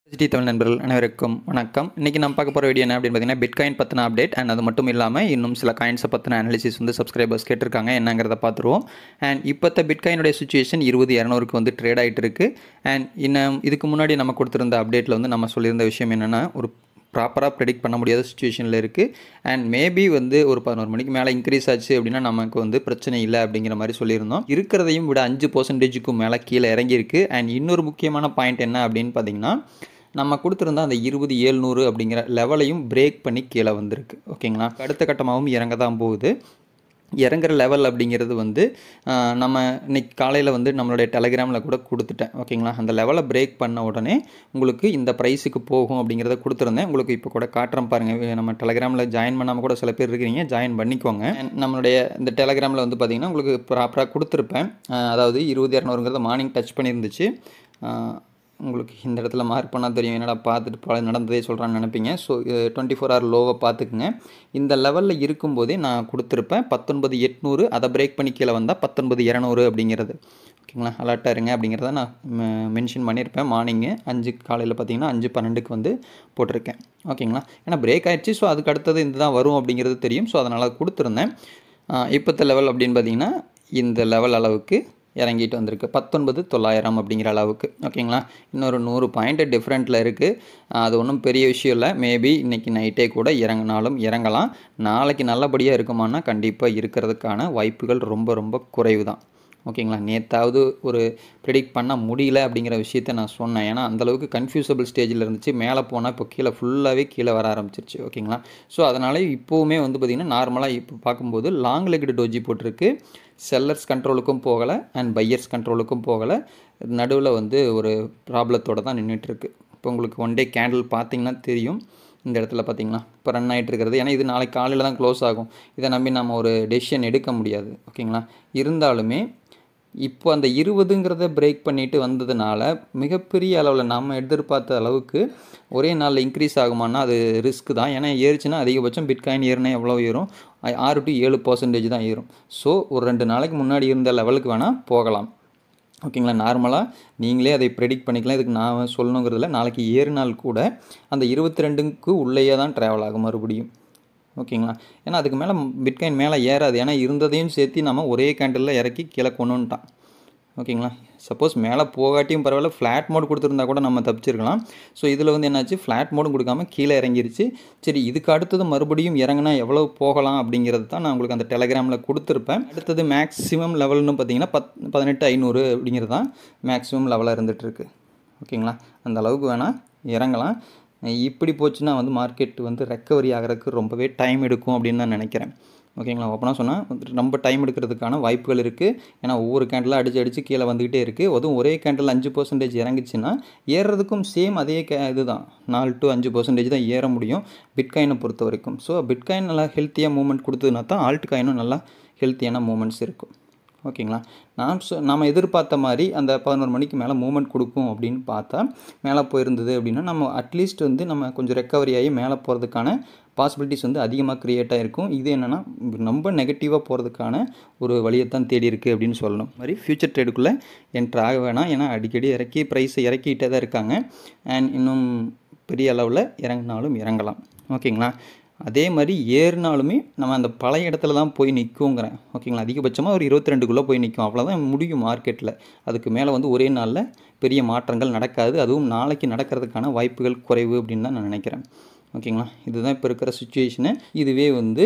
G Tamil நண்பர்கள் அனைவருக்கும் வணக்கம் இன்றைக்கி நம்ம பார்க்க போகிற வீடியோ என்ன அப்படின்னு பார்த்தீங்கன்னா பிட்காயின் பற்றின அப்டேட் அண்ட் அது மட்டும் இல்லாமல் இன்னும் சில காயின்ஸை பற்றின அனாலிசிஸ் வந்து சப்ஸ்கிரைபர்ஸ் கேட்டிருக்காங்க என்னங்கிறத பார்த்துருவோம் அண்ட் இப்போத்த பிட்காயினுடைய சுச்சுவேஷன் இருபது இரநூறுக்கு வந்து ட்ரேட் ஆகிட்டு இருக்கு அண்ட் இன்னும் இதுக்கு முன்னாடி நம்ம கொடுத்துருந்த அப்டேட்டில் வந்து நம்ம சொல்லியிருந்த விஷயம் என்னென்னா ஒரு ப்ராப்பராக ப்ரெடிக்ட் பண்ண முடியாத சுச்சுவேஷனில் இருக்குது அண்ட் மேபி வந்து ஒரு பதினோரு மணிக்கு மேலே இன்க்ரீஸ் ஆச்சு அப்படின்னா நமக்கு வந்து பிரச்சனை இல்லை அப்படிங்கிற மாதிரி சொல்லியிருந்தோம் இருக்கிறதையும் விட அஞ்சு பர்சன்டேஜுக்கும் மேலே கீழே இறங்கியிருக்கு அண்ட் இன்னொரு முக்கியமான பாயிண்ட் என்ன அப்படின்னு பார்த்தீங்கன்னா நம்ம கொடுத்துருந்த அந்த இருபது ஏழ்நூறு அப்படிங்கிற லெவலையும் பிரேக் பண்ணி கீழே வந்திருக்கு ஓகேங்களா அடுத்த கட்டமாகவும் இறங்க தான் போகுது இறங்குற லெவல் அப்படிங்கிறது வந்து ஆஹ், நம்ம இன்னைக்கு காலையில் வந்து நம்மளுடைய டெலகிராமில் கூட கொடுத்துட்டேன் ஓகேங்களா அந்த லெவலை பிரேக் பண்ண உடனே உங்களுக்கு இந்த ப்ரைஸுக்கு போகும் அப்படிங்கிறத கொடுத்துருந்தேன் உங்களுக்கு இப்போ கூட காட்டுறேன் பாருங்கள் நம்ம டெலகிராமில் ஜாயின் பண்ணாமல் கூட சில பேர் இருக்கிறீங்க ஜாயின் பண்ணிக்கோங்க And நம்மளுடைய இந்த டெலகிராமில் வந்து பார்த்தீங்கன்னா உங்களுக்கு ப்ராப்பராக கொடுத்துருப்பேன் ஆஹ், அதாவது இருபது இரநூறுங்கிறத மார்னிங் டச் பண்ணியிருந்துச்சு ஆஹ், உங்களுக்கு இந்த இடத்துல மார்க் பண்ணால் தெரியும் என்னடா பார்த்துட்டு பல நடந்ததே சொல்கிறான்னு நினைப்பீங்க ஸோ டுவெண்ட்டி ஃபோர் ஹவர் லோவை பார்த்துக்குங்க இந்த லெவலில் இருக்கும்போதே நான் கொடுத்துருப்பேன் பத்தொன்பது எட்நூறு அதை பிரேக் பண்ணி கீழே வந்தால் பத்தொன்பது இரநூறு அப்படிங்கிறது ஓகேங்களா அலர்ட்டாக இருங்க அப்படிங்கிறத நான் மென்ஷன் பண்ணியிருப்பேன் மார்னிங்கு அஞ்சு காலையில் பார்த்தீங்கன்னா அஞ்சு பன்னெண்டுக்கு வந்து போட்டிருக்கேன் ஓகேங்களா ஏன்னா பிரேக் ஆயிடுச்சு ஸோ அதுக்கு அடுத்தது இந்த தான் வரும் அப்படிங்கிறது தெரியும் ஸோ அதனால் கொடுத்துருந்தேன் இப்போத்த லெவல் அப்படின்னு பார்த்தீங்கன்னா இந்த லெவல் அளவுக்கு இறங்கிட்டு வந்திருக்கு பத்தொன்பது தொள்ளாயிரம் அப்படிங்கிற அளவுக்கு ஓகேங்களா இன்னொரு நூறு பாயிண்ட் டிஃப்ரெண்ட்டில் இருக்குது அது ஒன்றும் பெரிய விஷயம் இல்லை மேபி இன்றைக்கி நைட்டே கூட இறங்கினாலும் இறங்கலாம் நாளைக்கு நல்லபடியாக இருக்குமானா கண்டிப்பாக இருக்கிறதுக்கான வாய்ப்புகள் ரொம்ப ரொம்ப குறைவு தான் ஓகேங்களா நேத்தாவது ஒரு ப்ரெடிக்ட் பண்ண முடியல அப்படிங்கிற விஷயத்த நான் சொன்னேன் ஏன்னா அந்தளவுக்கு கன்ஃபியூசபிள் ஸ்டேஜில் இருந்துச்சு மேலே போனால் இப்போ கீழே ஃபுல்லாகவே கீழே வர ஆரம்பிச்சிருச்சு ஓகேங்களா ஸோ அதனால் இப்போவுமே வந்து பார்த்திங்கன்னா நார்மலாக இப்போ பார்க்கும்போது லாங் லெக்டு டோஜி போட்டிருக்கு செல்லர்ஸ் கண்ட்ரோலுக்கும் போகலை அண்ட் பையர்ஸ் கண்ட்ரோலுக்கும் போகலை நடுவில் வந்து ஒரு ப்ராப்ளத்தோடு தான் நின்றுட்டுருக்கு இப்போ உங்களுக்கு ஒன் டே கேண்டில் பார்த்தீங்கன்னா தெரியும் இந்த இடத்துல பார்த்தீங்களா இப்போ ரன் ஆகிட்டு இருக்கிறது ஏன்னா இது நாளைக்கு காலையில் தான் க்ளோஸ் ஆகும் இதை நம்பி நம்ம ஒரு டெசிஷன் எடுக்க முடியாது ஓகேங்களா இருந்தாலுமே இப்போ அந்த இருபதுங்கிறத பிரேக் பண்ணிட்டு வந்ததுனால மிகப்பெரிய அளவில் நம்ம எதிர்பார்த்த அளவுக்கு ஒரே நாளில் இன்க்ரீஸ் ஆகுமானா அது ரிஸ்க் தான் ஏன்னா ஏறிச்சுன்னா அதிகபட்சம் பிட்காயின் ஏறினா எவ்வளோ ஏறும் ஆ- ஆறு டு ஏழு பர்சன்டேஜ் தான் ஏறும் ஸோ ஒரு ரெண்டு நாளைக்கு முன்னாடி இருந்த லெவலுக்கு வேணால் போகலாம் ஓகேங்களா நார்மலாக நீங்களே அதை ப்ரெடிக்ட் பண்ணிக்கலாம் இதுக்கு நான் சொல்லணுங்கிறதுல நாளைக்கு ஏறினால் கூட அந்த இருபத்தி ரெண்டுக்கு உள்ளேயே தான் ட்ராவல் ஆகும் மறுபடியும் ஓகேங்களா ஏன்னா அதுக்கு மேலே பிட்காயின் மேலே ஏறாது ஏன்னா இருந்ததையும் சேர்த்து நம்ம ஒரே கேண்டிலில் இறக்கி கீழே கொண்டு வந்துட்டான் ஓகேங்களா சப்போஸ் மேலே போகாட்டியும் பரவாயில்ல ஃப்ளாட் மோட் கொடுத்துருந்தா கூட நம்ம தப்பிச்சிருக்கலாம் ஸோ இதில் வந்து என்னாச்சு ஃப்ளாட் மோடும் கொடுக்காம கீழே இறங்கிருச்சு சரி இதுக்கு அடுத்தது மறுபடியும் இறங்கினா எவ்வளோ போகலாம் அப்படிங்கிறது தான் நான் உங்களுக்கு அந்த டெலகிராமில் கொடுத்துருப்பேன் அடுத்தது மேக்ஸிமம் லெவல்னு பார்த்தீங்கன்னா பத் பதினெட்டு ஐநூறு அப்படிங்கிறது தான் மேக்ஸிமம் லெவலாக இருந்துகிட்ருக்கு ஓகேங்களா அந்த அளவுக்கு வேணால் இறங்கலாம் இப்படி போச்சுன்னா வந்து மார்க்கெட் வந்து ரெக்கவரி ஆகிறதுக்கு ரொம்பவே டைம் எடுக்கும் அப்படின்னு நான் நினைக்கிறேன் ஓகேங்களா ஓப்பனாக சொன்னால் ரொம்ப டைம் எடுக்கிறதுக்கான வாய்ப்புகள் இருக்குது ஏன்னா ஒவ்வொரு கேண்டிலாக அடிச்சு அடித்து கீழே வந்துக்கிட்டே இருக்குது அதுவும் ஒரே கேண்டில் அஞ்சு பர்சன்டேஜ் இறங்குச்சுன்னா ஏறுறதுக்கும் சேம் அதே கே இதுதான் நாலு டு அஞ்சு பர்சன்டேஜ் தான் ஏற முடியும் பிட்காயினை பொறுத்த வரைக்கும் ஸோ பிட்காயின் நல்லா ஹெல்த்தியாக மூவ்மெண்ட் கொடுத்ததுனா தான் ஆல்ட் காயினும் நல்லா ஹெல்த்தியான மூமெண்ட்ஸ் இருக்கும் ஓகேங்களா நாம் சொ நம்ம எதிர்பார்த்த மாதிரி அந்த பதினோரு மணிக்கு மேலே மூவ்மெண்ட் கொடுக்கும் அப்படின்னு பார்த்தா மேலே போயிருந்தது அப்படின்னா நம்ம அட்லீஸ்ட் வந்து நம்ம கொஞ்சம் ரெக்கவரி ஆகி மேலே போகிறதுக்கான பாசிபிலிட்டிஸ் வந்து அதிகமாக க்ரியேட் ஆகிருக்கும் இது என்னென்னா ரொம்ப நெகட்டிவாக போகிறதுக்கான ஒரு வழியைத்தான் தேடி இருக்குது அப்படின்னு சொல்லணும் மாதிரி ஃப்யூச்சர் ட்ரேடுக்குள்ளே என்ட்ரு ஆக வேணாம் ஏன்னா அடிக்கடி இறக்கி ப்ரைஸை இறக்கிட்டே தான் இருக்காங்க அண்ட் இன்னும் பெரிய அளவில் இறங்கினாலும் இறங்கலாம் ஓகேங்களா அதே மாதிரி ஏறினாலுமே நம்ம அந்த பழைய இடத்துல தான் போய் நிற்குங்கிறேன் ஓகேங்களா அதிகபட்சமாக ஒரு இருபத்தி ரெண்டுக்குள்ளே போய் நிற்கும் அவ்வளோதான் முடியும் மார்க்கெட்டில் அதுக்கு மேலே வந்து ஒரே நாளில் பெரிய மாற்றங்கள் நடக்காது அதுவும் நாளைக்கு நடக்கிறதுக்கான வாய்ப்புகள் குறைவு அப்படின்னு தான் நான் நினைக்கிறேன் ஓகேங்களா இதுதான் இப்போ இருக்கிற சுச்சுவேஷனு இதுவே வந்து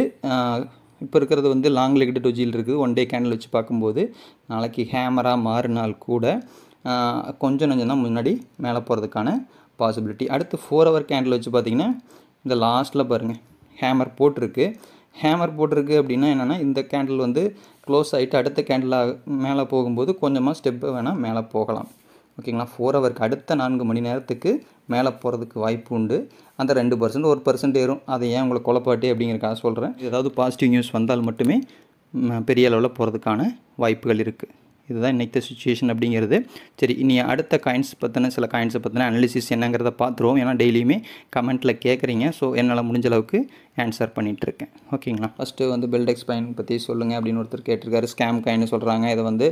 இப்போ இருக்கிறது வந்து லாங் லெக்டு டொஜில் இருக்குது ஒன் டே கேண்டில் வச்சு பார்க்கும்போது நாளைக்கு ஹேமராக மாறினால் கூட ஆஹ், கொஞ்சம் நஞ்சம் தான் முன்னாடி மேலே போகிறதுக்கான பாசிபிலிட்டி அடுத்து ஃபோர் ஹவர் கேண்டில் வச்சு பார்த்தீங்கன்னா இந்த லாஸ்ட்டில் பாருங்கள் ஹேமர் போட்டிருக்கு ஹேமர் போட்டிருக்கு அப்படின்னா என்னென்னா இந்த கேண்டில் வந்து க்ளோஸ் ஆகிட்டு அடுத்த கேண்டில் மேலே போகும்போது கொஞ்சமாக ஸ்டெப்பு வேணால் மேலே போகலாம் ஓகேங்களா ஃபோர் ஹவருக்கு அடுத்த நான்கு மணி நேரத்துக்கு மேலே போகிறதுக்கு வாய்ப்பு உண்டு அந்த ரெண்டு பர்சன்ட் ஒரு பர்சன்ட் ஏறும் அதை ஏன் உங்களை குழப்பாட்டி அப்படிங்கிறக்காக சொல்கிறேன் ஏதாவது பாசிட்டிவ் நியூஸ் வந்தால் மட்டுமே ம், பெரிய அளவில் போகிறதுக்கான வாய்ப்புகள் இருக்குது இதுதான் இன்னைக்கு சுச்சுவேஷன் அப்படிங்கிறது சரி இனி அடுத்த காயின்ஸ் பற்றின சில காயின்ஸை பற்றின அனாலிசிஸ் என்னங்கிறத பார்த்துருவோம் ஏன்னா டெய்லியுமே கமெண்ட்டில் கேட்குறீங்க ஸோ என்னால் முடிஞ்ச அளவுக்கு ஆன்சர் பண்ணிகிட்ருக்கேன் ஓகேங்களா ஃபஸ்ட்டு வந்து பில்டெக்ஸ் காயின் பற்றி சொல்லுங்கள் அப்படின்னு ஒருத்தர் கேட்டிருக்காரு ஸ்கேம் காயின்னு சொல்கிறாங்க இதை வந்து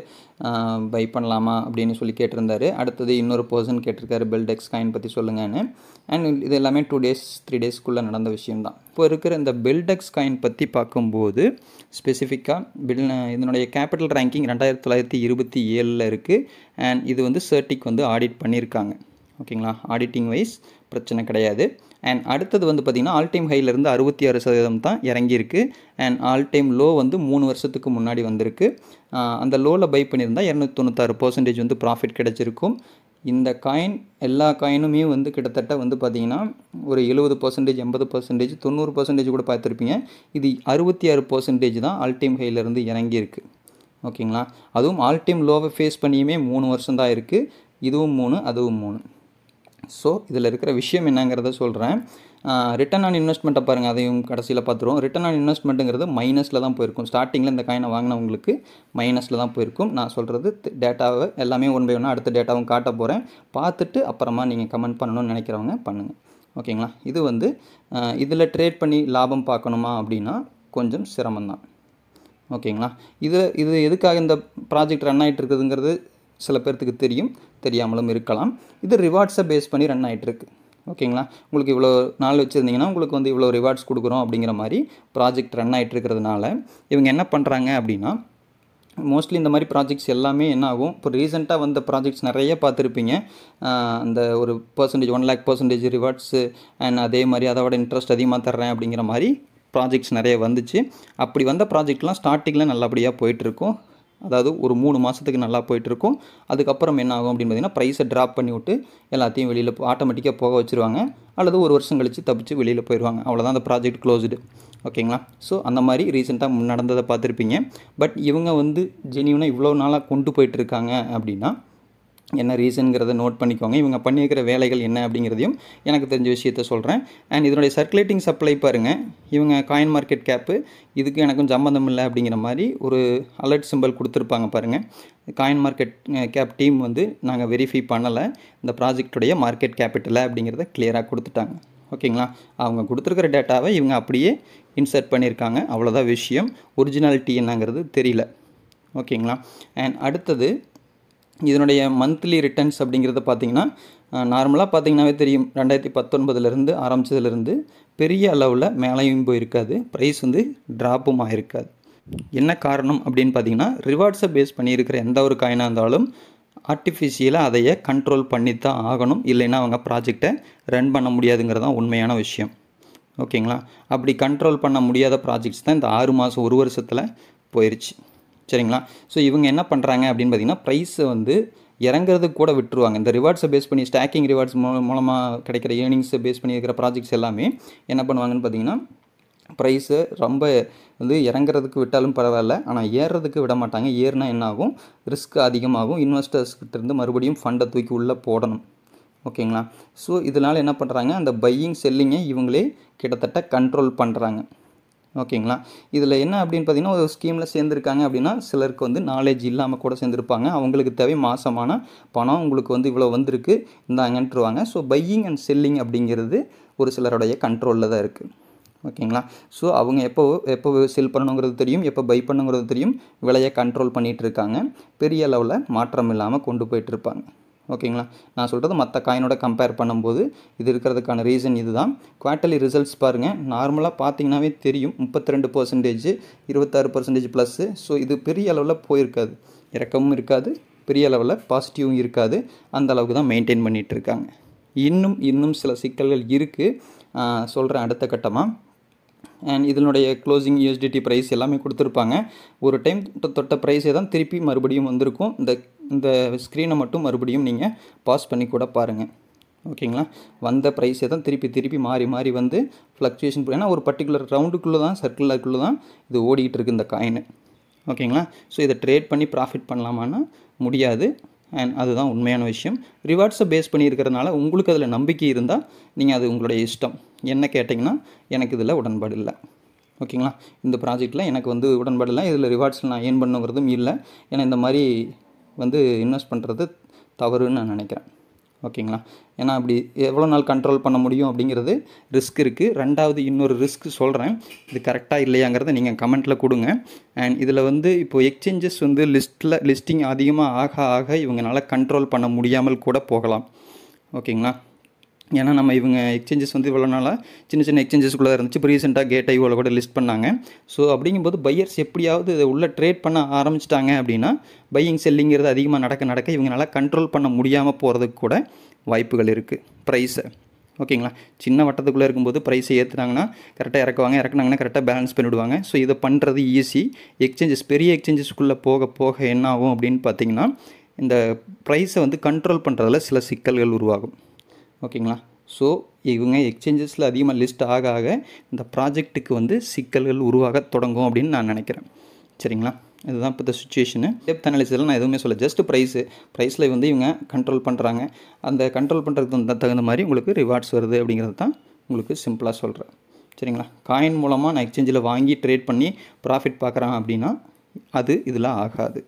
பை பண்ணலாமா அப்படின்னு சொல்லி கேட்டிருந்தாரு அடுத்தது இன்னொரு பர்சன் கேட்டிருக்காரு பில்டெக்ஸ் காயின் பற்றி சொல்லுங்கன்னு அண்ட் இது எல்லாமே டூ டேஸ் த்ரீ டேஸ்க்குள்ளே நடந்த விஷயம்தான் இப்போ இருக்கிற இந்த பில்டெக்ஸ் காயின் பற்றி பார்க்கும்போது ஸ்பெசிஃபிக்காக பில் இதனுடைய கேபிட்டல் ரேங்கிங் ரெண்டாயிரத்தி தொள்ளாயிரத்தி இருபத்தி ஏழில் இருக்குது அண்ட் இது வந்து சர்டிக் வந்து ஆடிட் பண்ணியிருக்காங்க ஓகேங்களா ஆடிட்டிங் வைஸ் பிரச்சனை கிடையாது அண்ட் அடுத்தது வந்து பார்த்திங்கன்னா ஆல் டைம் ஹைலேருந்து அறுபத்தி ஆறு சதவீதம் தான் இறங்கியிருக்கு அண்ட் ஆல் டைம் லோ வந்து மூணு வருஷத்துக்கு முன்னாடி வந்திருக்கு அந்த லோவில் பை பண்ணியிருந்தால் இரநூத்தி தொண்ணூத்தாறு பர்சன்டேஜ் வந்து ப்ராஃபிட் கிடச்சிருக்கும் இந்த காயின் எல்லா காயினுமே வந்து கிட்டத்தட்ட வந்து பார்த்திங்கன்னா ஒரு எழுபது பர்சன்டேஜ் எண்பது பர்சன்டேஜ் தொண்ணூறு பர்சன்டேஜ் கூட பார்த்துருப்பீங்க இது அறுபத்தி ஆறு பர்சன்டேஜ் தான் ஆல் டைம் ஹைலேருந்து இறங்கியிருக்கு ஓகேங்களா அதுவும் ஆல் டைம் லோவை ஃபேஸ் பண்ணியுமே மூணு வருஷம் தான் இருக்குது இதுவும் மூணு அதுவும் மூணு ஸோ இதில் இருக்கிற விஷயம் என்னங்கிறத சொல்கிறேன் ரிட்டன் ஆன் இன்வெஸ்ட்மெண்ட்டை பாருங்கள் அதையும் கடைசியில் பார்த்துருவோம் ரிட்டன் ஆன் இன்வெஸ்ட்மெண்ட்டுங்கிறது மைனஸில் தான் போயிருக்கும் ஸ்டார்டிங்கில் இந்த காயினை வாங்கினவங்களுக்கு மைனஸில் தான் போயிருக்கும் நான் சொல்கிறது டேட்டாவை எல்லாமே ஒன் பை ஒன்னாக அடுத்த டேட்டாவும் காட்ட போகிறேன் பார்த்துட்டு அப்புறமா நீங்கள் கமெண்ட் பண்ணணும்னு நினைக்கிறவங்க பண்ணுங்கள் ஓகேங்களா இது வந்து இதில் ட்ரேட் பண்ணி லாபம் பார்க்கணுமா அப்படின்னா கொஞ்சம் சிரமம்தான் ஓகேங்களா இது இது எதுக்காக இந்த ப்ராஜெக்ட் ரன் ஆகிட்டு இருக்குதுங்கிறது சில பேர்த்துக்கு தெரியும் தெரியாமலும் இருக்கலாம் இது ரிவார்ட்ஸை பேஸ் பண்ணி ரன் ஆகிட்டுருக்கு ஓகேங்களா உங்களுக்கு இவ்வளோ நாள் வச்சுருந்தீங்கன்னா உங்களுக்கு வந்து இவ்வளோ ரிவார்ட்ஸ் கொடுக்குறோம் அப்படிங்கிற மாதிரி ப்ராஜெக்ட் ரன் ஆகிட்டு இருக்கிறதுனால இவங்க என்ன பண்ணுறாங்க அப்படின்னா மோஸ்ட்லி இந்த மாதிரி ப்ராஜெக்ட்ஸ் எல்லாமே என்ன ஆகும் இப்போ ரீசெண்டாக வந்த ப்ராஜெக்ட்ஸ் நிறைய பார்த்துருப்பீங்க அந்த ஒரு percentage one lakh percentage rewards and அதே மாதிரி அதோட இன்ட்ரெஸ்ட் அதிகமாக தர்றேன் அப்படிங்கிற மாதிரி ப்ராஜெக்ட்ஸ் நிறைய வந்துச்சு அப்படி வந்த ப்ராஜெக்ட்லாம் ஸ்டார்டிங்கில் நல்லபடியாக போயிட்டுருக்கும் அதாவது ஒரு மூணு மாதத்துக்கு நல்லா போயிட்டுருக்கும் அதுக்கப்புறம் என்ன ஆகும் அப்படின்னு பார்த்தீங்கன்னா ப்ரைஸை ட்ராப் பண்ணி விட்டு எல்லாத்தையும் வெளியில் ஆட்டோமேட்டிக்காக போக வச்சுருவாங்க அல்லது ஒரு வருஷம் கழித்து தப்பிச்சு வெளியில் போயிடுவாங்க அவ்வளோதான் அந்த ப்ராஜெக்ட் க்ளோஸ்டு ஓகேங்களா ஸோ அந்த மாதிரி ரீசெண்டாக நடந்ததை பார்த்துருப்பீங்க பட் இவங்க வந்து ஜெனியூனாக இவ்வளோ நாளாக கொண்டு போயிட்டுருக்காங்க அப்படின்னா என்ன ரீசனுங்கிறத நோட் பண்ணிக்கோங்க இவங்க பண்ணியிருக்கிற வேலைகள் என்ன அப்படிங்கிறதையும் எனக்கு தெரிஞ்ச விஷயத்த சொல்கிறேன் அண்ட் இதனுடைய சர்க்குலேட்டிங் சப்ளை பாருங்கள் இவங்க காயின் மார்க்கெட் கேப்பு இதுக்கு எனக்கும் சம்மந்தம் இல்லை அப்படிங்கிற மாதிரி ஒரு அலர்ட் சிம்பிள் கொடுத்துருப்பாங்க பாருங்கள் காயின் மார்க்கெட் கேப் டீம் வந்து நாங்கள் வெரிஃபை பண்ணலை இந்த ப்ராஜெக்டுடைய மார்க்கெட் கேபிட்டலை அப்படிங்கிறத கிளியராக கொடுத்துட்டாங்க ஓகேங்களா அவங்க கொடுத்துருக்கிற டேட்டாவை இவங்க அப்படியே இன்சர்ட் பண்ணியிருக்காங்க அவ்வளோதான் விஷயம் ஒரிஜினாலிட்டி என்னங்கிறது தெரியல ஓகேங்களா அண்ட் அடுத்தது இதனுடைய மந்த்லி ரிட்டர்ன்ஸ் அப்படிங்கிறத பார்த்தீங்கன்னா நார்மலாக பார்த்தீங்கன்னாவே தெரியும் ரெண்டாயிரத்தி பத்தொன்பதுலேருந்து ஆரம்பித்ததுலேருந்து பெரிய அளவில் மேலேயும் போயிருக்காது ப்ரைஸ் வந்து ட்ராப்பும் ஆகிருக்காது என்ன காரணம் அப்படின்னு பார்த்தீங்கன்னா ரிவார்ட்ஸை பேஸ் பண்ணியிருக்கிற எந்த ஒரு காயினாக இருந்தாலும் ஆர்டிஃபிஷியலாக அதையே கண்ட்ரோல் பண்ணி தான் ஆகணும் இல்லைன்னா அவங்க ப்ராஜெக்டை ரன் பண்ண முடியாதுங்கிறது தான் உண்மையான விஷயம் ஓகேங்களா அப்படி கண்ட்ரோல் பண்ண முடியாத ப்ராஜெக்ட்ஸ் தான் இந்த ஆறு மாதம் ஒரு வருஷத்தில் போயிடுச்சு சரிங்களா ஸோ இவங்க என்ன பண்ணுறாங்க அப்படின்னு பார்த்தீங்கன்னா ப்ரைஸை வந்து இறங்குறதுக்கு கூட விட்டுருவாங்க இந்த ரிவார்ட்ஸை பேஸ் பண்ணி ஸ்டாக்கிங் ரிவார்ட்ஸ் மூலமாக கிடைக்கிற ஏர்னிங்ஸை பேஸ் பண்ணி இருக்கிற ப்ராஜெக்ட்ஸ் எல்லாமே என்ன பண்ணுவாங்கன்னு பார்த்தீங்கன்னா ப்ரைஸு ரொம்ப வந்து இறங்குறதுக்கு விட்டாலும் பரவாயில்ல ஆனால் ஏறுறதுக்கு விட மாட்டாங்க ஏறினா என்ன ஆகும் ரிஸ்க் அதிகமாகும் இன்வெஸ்டர்ஸ்கிட்ட இருந்து மறுபடியும் ஃபண்டை தூக்கி உள்ளே போடணும் ஓகேங்களா ஸோ இதனால் என்ன பண்ணுறாங்க அந்த பையிங் செல்லிங்கை இவங்களே கிட்டத்தட்ட கண்ட்ரோல் பண்ணுறாங்க ஓகேங்களா இதில் என்ன அப்படின்னு பார்த்தீங்கன்னா ஒரு ஸ்கீமில் சேர்ந்துருக்காங்க அப்படின்னா சிலருக்கு வந்து நாலேஜ் இல்லாமல் கூட சேர்ந்துருப்பாங்க அவங்களுக்கு தேவை மாதமான பணம் உங்களுக்கு வந்து இவ்வளோ வந்திருக்கு இந்தாங்கன்ட்டுருவாங்க ஸோ பையிங் அண்ட் செல்லிங் அப்படிங்கிறது ஒரு சிலருடைய கண்ட்ரோலில் தான் இருக்குது ஓகேங்களா ஸோ அவங்க எப்போ எப்போ செல் பண்ணணுங்கிறது தெரியும் எப்போ பை பண்ணுங்கிறது தெரியும் விலையை கண்ட்ரோல் பண்ணிகிட்டு இருக்காங்க பெரிய அளவில் மாற்றம் இல்லாமல் கொண்டு போயிட்டு இருப்பாங்க ஓகேங்களா நான் சொல்கிறது மற்ற காயினோட கம்பேர் பண்ணும்போது இது இருக்கிறதுக்கான ரீசன் இதுதான் குவார்ட்டர்லி ரிசல்ட்ஸ் பாருங்கள் நார்மலாக பார்த்தீங்கன்னாவே தெரியும் முப்பத்தி ரெண்டு பர்சன்டேஜ் இருபத்தாறு பர்சன்டேஜ் ப்ளஸ்ஸு ஸோ இது பெரிய அளவில் போயிருக்காது இறக்கமும் இருக்காது பெரிய அளவில் பாசிட்டிவும் இருக்காது அந்த அளவுக்கு தான் மெயின்டைன் பண்ணிகிட்டு இருக்காங்க இன்னும் இன்னும் சில சிக்கல்கள் இருக்குது சொல்கிறேன் அடுத்த கட்டமாக அண்ட் இதனுடைய க்ளோசிங் யூஎஸ்டிடி ப்ரைஸ் எல்லாமே கொடுத்துருப்பாங்க ஒரு டைம் தொட்ட ப்ரைஸே தான் திருப்பி மறுபடியும் வந்திருக்கும் இந்த இந்த ஸ்க்ரீனை மட்டும் மறுபடியும் நீங்கள் பாஸ் பண்ணி கூட பாருங்கள் ஓகேங்களா வந்த ப்ரைஸே தான் திருப்பி திருப்பி மாறி மாறி வந்து ஃப்ளக்சுவேஷன் ஏன்னா ஒரு பர்டிகுலர் ரவுண்டுக்குள்ளே தான் சர்க்குலருக்குள்ளே தான் இது ஓடிக்கிட்டு இருக்குது இந்த காயின் ஓகேங்களா ஸோ இதை ட்ரேட் பண்ணி ப்ராஃபிட் பண்ணலாமான்னா முடியாது அண்ட் அதுதான் உண்மையான விஷயம் ரிவார்ட்ஸை பேஸ் பண்ணியிருக்கிறதுனால உங்களுக்கு அதில் நம்பிக்கை இருந்தால் நீங்கள் அது உங்களுடைய இஷ்டம் என்ன கேட்டிங்கன்னா எனக்கு இதில் உடன்பாடு இல்லை ஓகேங்களா இந்த ப்ராஜெக்ட்டில் எனக்கு வந்து உடன்பாடு இல்லை இதில் ரிவார்ட்ஸில் நான் ஏன் பண்ணுங்கிறதும் இல்லை ஏன்னா இந்த மாதிரி வந்து இன்வெஸ்ட் பண்ணுறது தவறுன்னு நான் நினைக்கிறேன் ஓகேங்களா ஏன்னா அப்படி எவ்வளோ நாள் கண்ட்ரோல் பண்ண முடியும் அப்படிங்கிறது ரிஸ்க் இருக்குது ரெண்டாவது இன்னொரு ரிஸ்க் சொல்கிறேன் இது கரெக்டாக இல்லையாங்கிறத நீங்கள் கமெண்ட்டில் கொடுங்க அண்ட் இதில் வந்து இப்போது எக்ஸ்சேஞ்சஸ் வந்து லிஸ்ட்டில் லிஸ்டிங் அதிகமாக ஆக ஆக இவங்களால கண்ட்ரோல் பண்ண முடியாமல் கூட போகலாம் ஓகேங்களா ஏன்னா நம்ம இவங்க எக்ஸ்சேஞ்சஸ் வந்து இவ்வளோ நாளாக சின்ன சின்ன எக்ஸ்சேஞ்சஸ்குள்ளே இருந்துச்சு இப்போ ரீசெண்டாக கேட் ஐவோவில் கூட லிஸ்ட் பண்ணாங்க ஸோ அப்படிங்கும்போது பையர்ஸ் எப்படியாவது இதை உள்ளே ட்ரேட் பண்ண ஆரம்பிச்சிட்டாங்க அப்படின்னா பையிங் செல்லிங்கிறது அதிகமாக நடக்க நடக்க இவங்களால கண்ட்ரோல் பண்ண முடியாமல் போகிறதுக்கு கூட வாய்ப்புகள் இருக்குது ப்ரைஸை ஓகேங்களா சின்ன வட்டத்துக்குள்ளே இருக்கும்போது ப்ரைஸை ஏற்றுனாங்கன்னா கரெக்டாக இறக்குவாங்க இறக்குனாங்கன்னா கரெக்டாக பேலன்ஸ் பண்ணிவிடுவாங்க ஸோ இதை பண்ணுறது ஈஸி எக்ஸ்சேஞ்சஸ் பெரிய எக்ஸ்சேஞ்சஸ்க்குள்ளே போக போக என்ன ஆகும் அப்படின்னு பார்த்தீங்கன்னா இந்த ப்ரைஸை வந்து கண்ட்ரோல் பண்ணுறதுல சில சிக்கல்கள் உருவாகும் ஓகேங்களா ஸோ இவங்க எக்ஸ்சேஞ்சஸில் அதிகமாக லிஸ்ட் ஆக ஆக இந்த ப்ராஜெக்ட்டுக்கு வந்து சிக்கல்கள் உருவாக தொடங்கும் அப்படின்னு நான் நினைக்கிறேன் சரிங்களா இதுதான் இப்போ இந்த சுச்சுவேஷனு டெப்த் அனாலிசிஸில் நான் எதுவுமே சொல்ல ஜஸ்ட் ப்ரைஸு ப்ரைஸில் வந்து இவங்க கண்ட்ரோல் பண்ணுறாங்க அந்த கண்ட்ரோல் பண்ணுறதுக்கு தகுந்த மாதிரி உங்களுக்கு ரிவார்ட்ஸ் வருது அப்படிங்கிறது தான் உங்களுக்கு சிம்பிளாக சொல்கிறேன் சரிங்களா காயின் மூலமாக நான் எக்ஸ்சேஞ்சில் வாங்கி ட்ரேட் பண்ணி ப்ராஃபிட் பார்க்குறேன் அப்படின்னா அது இதில் ஆகாது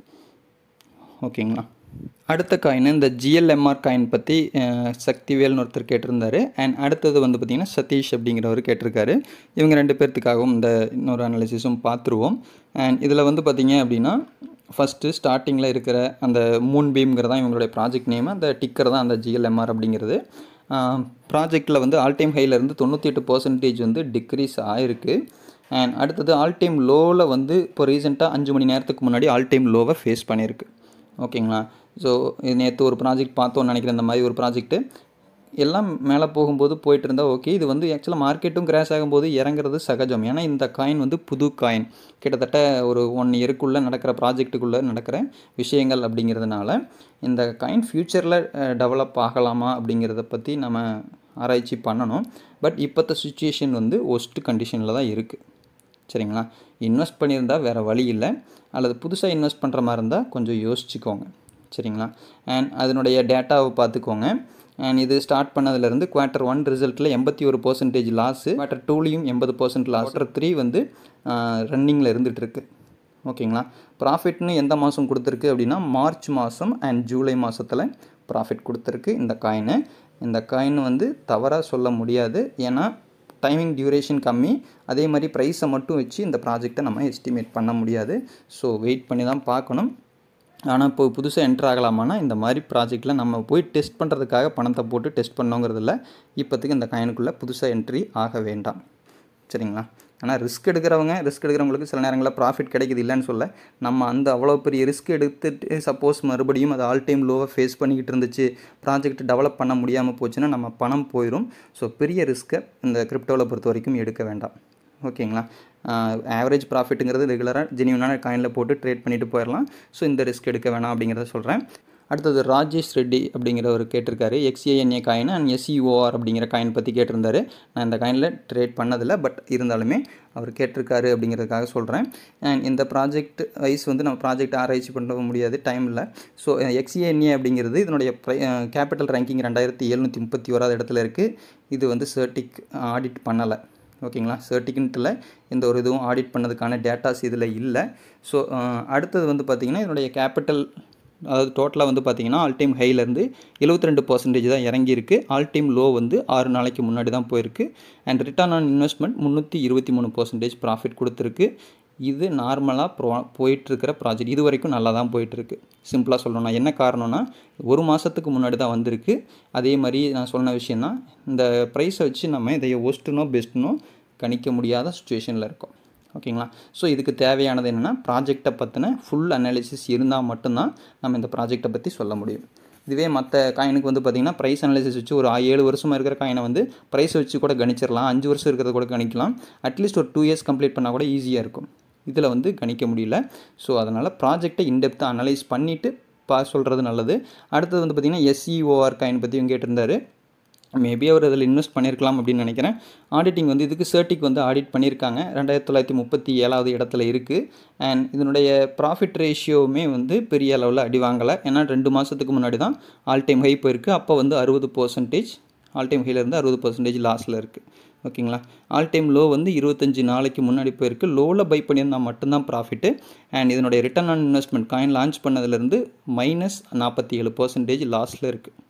ஓகேங்களா அடுத்த காயின் இந்த ஜிஎல்எம்ஆர் காயின் பற்றி சக்திவேல்னு ஒருத்தர் கேட்டிருந்தாரு அண்ட் அடுத்தது வந்து பார்த்திங்கன்னா சதீஷ் அப்படிங்கிறவர் கேட்டிருக்காரு இவங்க ரெண்டு பேர்த்துக்காகவும் இந்த இன்னொரு அனாலிசிஸும் பார்த்துருவோம் அண்ட் இதில் வந்து பார்த்திங்க அப்படின்னா ஃபஸ்ட்டு ஸ்டார்டிங்கில் இருக்கிற அந்த மூன் பீம்ங்கிறது தான் இவங்களுடைய ப்ராஜெக்ட் நேம் அந்த டிக்கர் தான் அந்த ஜிஎல்எம்ஆர் அப்படிங்கிறது ப்ராஜெக்டில் வந்து ஆல் டைம் ஹைலேருந்து தொண்ணூற்றி எட்டு பர்சன்டேஜ் வந்து டிக்ரீஸ் ஆகிருக்கு அண்ட் அடுத்தது ஆல் டைம் லோவில் வந்து இப்போ ரீசெண்டாக அஞ்சு மணி நேரத்துக்கு முன்னாடி ஆல் டைம் லோவை ஃபேஸ் பண்ணியிருக்கு ஓகேங்களா ஸோ நேற்று ஒரு ப்ராஜெக்ட் பார்த்தோன்னு நினைக்கிறேன் இந்த மாதிரி ஒரு ப்ராஜெக்ட்டு எல்லாம் மேலே போகும்போது போயிட்டு இருந்தால் ஓகே இது வந்து ஆக்சுவலாக மார்க்கெட்டும் கிராஷ் ஆகும்போது இறங்குறது சகஜம் ஏன்னா இந்த காயின் வந்து புது காயின் கிட்டத்தட்ட ஒரு ஒன் இயருக்குள்ளே நடக்கிற ப்ராஜெக்ட்டுக்குள்ளே நடக்கிற விஷயங்கள் அப்படிங்கிறதுனால இந்த காயின் ஃப்யூச்சரில் டெவலப் ஆகலாமா அப்படிங்கிறத பற்றி நம்ம ஆராய்ச்சி பண்ணணும் பட் இப்போத்த சுச்சுவேஷன் வந்து ஒஸ்ட் கண்டிஷனில் தான் இருக்குது சரிங்களா இன்வெஸ்ட் பண்ணியிருந்தால் வேறு வழி இல்லை அல்லது புதுசாக இன்வெஸ்ட் பண்ணுற மாதிரி இருந்தால் கொஞ்சம் யோசிச்சுக்கோங்க சரிங்களா அண்ட் அதனுடைய டேட்டாவை பார்த்துக்கோங்க அண்ட் இது ஸ்டார்ட் பண்ணதுலேருந்து குவார்ட்டர் ஒன் ரிசல்ட்டில் எண்பத்தி ஒரு பர்சன்டேஜ் லாஸு குவார்ட்டர் டூலையும் எண்பது பர்சன்ட் லாஸ் குவார்ட்டர் த்ரீ வந்து ரன்னிங்கில் இருந்துகிட்ருக்கு ஓகேங்களா ப்ராஃபிட்னு எந்த மாதம் கொடுத்துருக்கு அப்படின்னா மார்ச் மாதம் அண்ட் ஜூலை மாதத்தில் ப்ராஃபிட் கொடுத்துருக்கு இந்த காயினு இந்த காயின் வந்து தவறாக சொல்ல முடியாது ஏன்னா டைமிங் டியூரேஷன் கம்மி அதே மாதிரி ப்ரைஸை மட்டும் வச்சு இந்த ப்ராஜெக்டை நம்ம எஸ்டிமேட் பண்ண முடியாது ஸோ வெயிட் பண்ணி தான் பார்க்கணும் ஆனால் இப்போ புதுசாக என்ட்ரு ஆகலாமான்னா இந்த மாதிரி ப்ராஜெக்டில் நம்ம போய் டெஸ்ட் பண்ணுறதுக்காக பணத்தை போட்டு டெஸ்ட் பண்ணோங்கிறதில்ல இப்போதைக்கு இந்த காயினுக்குள்ளே புதுசாக என்ட்ரி ஆக வேண்டாம் சரிங்களா ஆனால் ரிஸ்க் எடுக்கிறவங்க ரிஸ்க் எடுக்கிறவங்களுக்கு சில நேரங்களில் ப்ராஃபிட் கிடைக்குது இல்லைன்னு சொல்ல நம்ம அந்த அவ்வளோ பெரிய ரிஸ்க் எடுத்துட்டு சப்போஸ் மறுபடியும் அது ஆல் டைம் லோவை ஃபேஸ் பண்ணிக்கிட்டு இருந்துச்சு ப்ராஜெக்ட் டெவலப் பண்ண முடியாமல் போச்சுன்னா நம்ம பணம் போயிடும் ஸோ பெரிய ரிஸ்க்கை இந்த கிரிப்டோவில் பொறுத்த வரைக்கும் எடுக்க வேண்டாம் ஓகேங்களா ஆவரேஜ் ப்ராஃபிட்டுங்கிறது ரெகுலராக ஜெனியூனான காயினில் போட்டு ட்ரேட் பண்ணிட்டு போயிடலாம் ஸோ இந்த ரிஸ்க் எடுக்க வேணாம் அப்படிங்கிறத சொல்கிறேன் அடுத்தது ராஜேஷ் ரெட்டி அப்படிங்கிறவர் கேட்டிருக்காரு எக்ஸ்ஏஎன்ஏ காயின் அண்ட் எஸ்இஓஆர் அப்படிங்கிற காயின் பற்றி கேட்டிருந்தாரு நான் இந்த காயினில் ட்ரேட் பண்ணதில்லை பட் இருந்தாலுமே அவர் கேட்டிருக்காரு அப்படிங்கிறதுக்காக சொல்கிறேன் அண்ட் இந்த ப்ராஜெக்ட் வைஸ் வந்து நம்ம ப்ராஜெக்ட் ஆராய்ச்சி பண்ண முடியாது டைம் இல்லை ஸோ எக்ஸ்ஏஎன்ஏ அப்படிங்கிறது இதனுடைய கேபிட்டல் ரேங்கிங் ரெண்டாயிரத்தி எழுநூற்றி முப்பத்தி ஓராவது இடத்துல இருக்குது இது வந்து சர்டிக் ஆடிட் பண்ணலை ஓகேங்களா சர்டிஃபிகேட்டில் எந்த ஒரு இதுவும் ஆடிட் பண்ணதுக்கான டேட்டாஸ் இதில் இல்லை ஸோ அடுத்தது வந்து பார்த்திங்கன்னா இதனுடைய கேபிட்டல் அதாவது டோட்டலாக வந்து பார்த்திங்கன்னா ஆல் டைம் ஹைலேருந்து எழுபத்தி ரெண்டு பர்சன்டேஜ் தான் இறங்கியிருக்கு ஆல் டைம் லோ வந்து ஆறு நாளைக்கு முன்னாடி தான் போயிருக்கு அண்ட் ரிட்டர்ன் ஆன் இன்வெஸ்ட்மெண்ட் முந்நூற்றி இருபத்தி மூணு பர்சன்டேஜ் ப்ராஃபிட் கொடுத்துருக்கு இது நார்மலாக ப்ரோ போயிட்டுருக்கிற ப்ராஜெக்ட் இது வரைக்கும் நல்லா தான் போயிட்டுருக்கு சிம்பிளாக சொல்லணும்னா என்ன காரணம்னா ஒரு மாதத்துக்கு முன்னாடி தான் வந்திருக்கு அதே மாதிரி நான் சொன்ன விஷயந்தான் இந்த ப்ரைஸை வச்சு நம்ம இதை ஒஸ்ட்டுனோ பெஸ்ட்டுனோ கணிக்க முடியாத சுச்சுவேஷனில் இருக்கோம் ஓகேங்களா ஸோ இதுக்கு தேவையானது என்னென்னா ப்ராஜெக்டை பற்றின ஃபுல் அனாலிசிஸ் இருந்தால் மட்டும்தான் நம்ம இந்த ப்ராஜெக்டை பற்றி சொல்ல முடியும் இதுவே மற்ற காயினுக்கு வந்து பார்த்திங்கன்னா ப்ரைஸ் அனாலிசிஸ் வச்சு ஒரு ஏழு வருஷமாக இருக்கிற காயினை வந்து ப்ரைஸ் வச்சு கூட கணிச்சிடலாம் அஞ்சு வருஷம் இருக்கிறத கூட கணிக்கலாம் அட்லீஸ்ட் ஒரு டூ இயர்ஸ் கம்ப்ளீட் பண்ணால் கூட ஈஸியாக இருக்கும் இதில் வந்து கணிக்க முடியல ஸோ அதனால் ப்ராஜெக்டை இன்டெப்த்தாக அனலைஸ் பண்ணிவிட்டு பா சொல்கிறது நல்லது அடுத்தது வந்து பார்த்திங்கன்னா எஸ்இஓஆர் காயின் பற்றி இவங்க கேட்டிருந்தாரு மேபி அவர் அதில் இன்வெஸ்ட் பண்ணியிருக்கலாம் அப்படின்னு நினைக்கிறேன் ஆடிட்டிங் வந்து இதுக்கு சர்டிக் வந்து ஆடிட் பண்ணியிருக்காங்க ரெண்டாயிரத்தி தொள்ளாயிரத்தி முப்பத்தி ஏழாவது இடத்துல இருக்குது அண்ட் இதனுடைய ப்ராஃபிட் ரேஷியோவுமே வந்து பெரிய அளவில் அடி வாங்கலை ஏன்னா ரெண்டு மாதத்துக்கு முன்னாடி தான் ஆல் டைம் ஹை போயிருக்கு அப்போ வந்து அறுபது பர்சன்டேஜ் ஆல் டைம் ஹைலேருந்து அறுபது பர்சன்டேஜ் லாஸில் இருக்குது ஓகேங்களா ஆல் டைம் லோ வந்து இருபத்தஞ்சி நாளைக்கு முன்னாடி போயிருக்கு லோவில் பை பண்ணியிருந்தால் மட்டும்தான் ப்ராஃபிட்டு அண்ட் இதனுடைய return on investment coin launch பண்ணதுலேருந்து மைனஸ் நாற்பத்தி ஏழு பர்சன்டேஜ் லாஸில் இருக்குது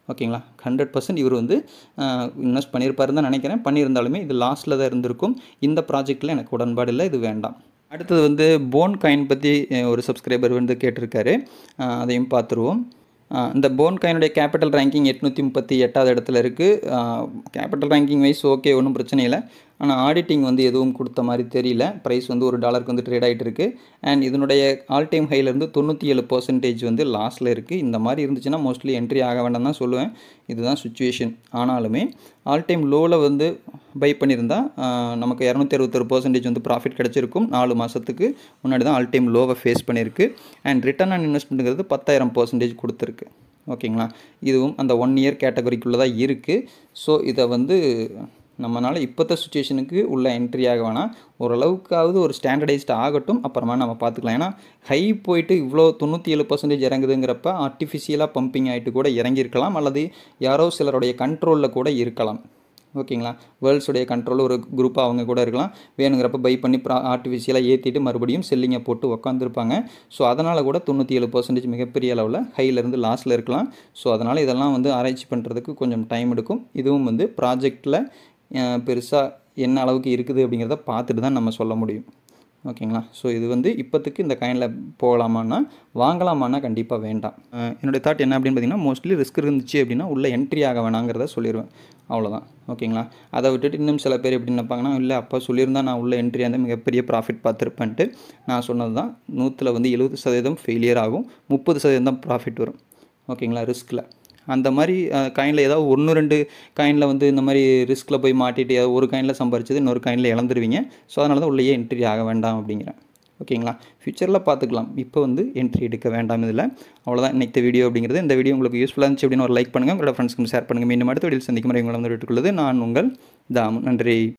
ஓகேங்களா ஹண்ட்ரட் பர்சன்ட் இவர் வந்து இன்வெஸ்ட் பண்ணியிருப்பாருன்னு தான் நினைக்கிறேன் பண்ணியிருந்தாலுமே இது லாஸ்ட்டில் தான் இருந்திருக்கும் இந்த ப்ராஜெக்ட்டில் எனக்கு உடன்பாடு இல்லை இது வேண்டாம் அடுத்தது வந்து போன் காயின் பற்றி ஒரு சப்ஸ்கிரைபர் வந்து கேட்டிருக்காரு அஹ் அதையும் பார்த்துருவோம் அஹ் இந்த போன் காயினுடைய கேபிட்டல் ரேங்கிங் எட்நூற்றி முப்பத்தி எட்டாவது இடத்துல இருக்குது கேபிட்டல் ரேங்கிங் வைஸ் ஓகே ஒன்றும் பிரச்சனை இல்லை ஆனால் ஆடிட்டிங் வந்து எதுவும் கொடுத்த மாதிரி தெரியல ப்ரைஸ் வந்து ஒரு டாலருக்கு வந்து ட்ரேட் ஆகிட்டு இருக்கு அண்ட் இதனுடைய ஆல் டைம் ஹைலேருந்து தொண்ணூற்றி ஏழு பர்சன்டேஜ் வந்து லாஸில் இருக்குது இந்த மாதிரி இருந்துச்சுன்னா மோஸ்ட்லி என்ட்ரி ஆக வேண்டாம் தான் சொல்லுவேன் இதுதான் சுச்சுவேஷன் ஆனாலுமே ஆல் டைம் லோவில் வந்து பை பண்ணியிருந்தா ஆஹ், நமக்கு இரநூத்தி அறுபத்தொரு பர்சன்டேஜ் வந்து ப்ராஃபிட் கிடச்சிருக்கும் நாலு மாதத்துக்கு முன்னாடி தான் ஆல் டைம் லோவை ஃபேஸ் பண்ணியிருக்கு அண்ட் ரிட்டர்ன் ஆன் இன்வெஸ்ட்மெண்ட்டுங்கிறது பத்தாயிரம் பர்சன்டேஜ் கொடுத்துருக்கு ஓகேங்களா இதுவும் அந்த ஒன் இயர் கேட்டகரிக்குள்ளே தான் இருக்குது ஸோ இதை வந்து நம்மளால் இப்போத்த சுச்சுவேஷனுக்கு உள்ள என்ட்ரி ஆக வேணாம் ஓரளவுக்காவது ஒரு ஸ்டாண்டர்டைஸ்ட் ஆகட்டும் அப்புறமா நம்ம பார்த்துக்கலாம் ஏன்னா ஹை போயிட்டு இவ்வளோ தொண்ணூற்றி ஏழு பர்சன்டேஜ் இறங்குதுங்கிறப்ப ஆர்டிஃபிஷியலாக பம்பிங் ஆகிட்டு கூட இறங்கியிருக்கலாம் அல்லது யாரோ சிலருடைய கண்ட்ரோலில் கூட இருக்கலாம் ஓகேங்களா வேர்ல்ட்ஸுடைய கண்ட்ரோல் ஒரு குரூப்பாக அவங்க கூட இருக்கலாம் வேணுங்கிறப்ப பை பண்ணி ப்ரா ஆர்டிஃபிஷியலாக ஏற்றிட்டு மறுபடியும் செல்லிங்கை போட்டு உக்காந்துருப்பாங்க ஸோ அதனால் கூட தொண்ணூற்றி ஏழு பர்சன்டேஜ் மிகப்பெரிய அளவில் ஹையிலேருந்து லாஸில் இருக்கலாம் ஸோ அதனால் இதெல்லாம் வந்து ஆராய்ச்சி பண்ணுறதுக்கு கொஞ்சம் டைம் எடுக்கும் இதுவும் வந்து ப்ராஜெக்டில் பெருசாக என்ன அளவுக்கு இருக்குது அப்படிங்கிறத பார்த்துட்டு தான் நம்ம சொல்ல முடியும் ஓகேங்களா ஸோ இது வந்து இப்போத்துக்கு இந்த காயினில் போகலாமான்னா வாங்கலாமான்னா கண்டிப்பாக வேண்டாம் அஹ் என்னுடைய தாட் என்ன அப்படின்னு பார்த்தீங்கன்னா மோஸ்ட்லி ரிஸ்க் இருந்துச்சு அப்படின்னா உள்ளே என்ட்ரி ஆக வேணாங்கிறத சொல்லிடுவேன் அவ்வளோதான் ஓகேங்களா அதை விட்டுட்டு இன்னும் சில பேர் எப்படி நினைப்பாங்கன்னா இல்லை அப்போ சொல்லியிருந்தா நான் உள்ள என்ட்ரி அந்த மிகப்பெரிய ப்ராஃபிட் பார்த்துருப்பேன்ட்டு நான் சொன்னது தான் நூற்றில் வந்து எழுபது சதவீதம் ஃபெயிலியர் ஆகும் முப்பது சதவீதம் தான் ப்ராஃபிட் வரும் ஓகேங்களா ரிஸ்கில் அந்த மாதிரி காயினில் ஏதாவது ஒன்று ரெண்டு காயினில் வந்து இந்த மாதிரி ரிஸ்கில் போய் மாட்டிட்டு ஏதாவது ஒரு காயினில் சம்பாரிச்சது இன்னொரு காயினில் இழந்துருவீங்க ஸோ அதனால தான் உள்ளேயே என்ட்ரி ஆக வேண்டாம் அப்படிங்கிறேன் ஓகேங்களா ஃபியூச்சரில் பார்த்துக்கலாம் இப்போ வந்து என்ட்ரி எடுக்க வேண்டாம் இதில் அவ்வளோதான் இன்னைக்கு வீடியோ அப்படிங்கிறது இந்த வீடியோ உங்களுக்கு யூஸ்ஃபுல்லாக இருந்துச்சு அப்படின்னு ஒரு லைக் பண்ணுங்கள் உங்களோட ஃப்ரெண்ட்ஸ்க்கு ஷேர் பண்ணுங்கள் மீண்டும் அடுத்த வீடியோ சந்திக்கும் வரை உங்களை வந்து விட்டுக்கொள்வது நான் உங்கள் தாமு நன்றி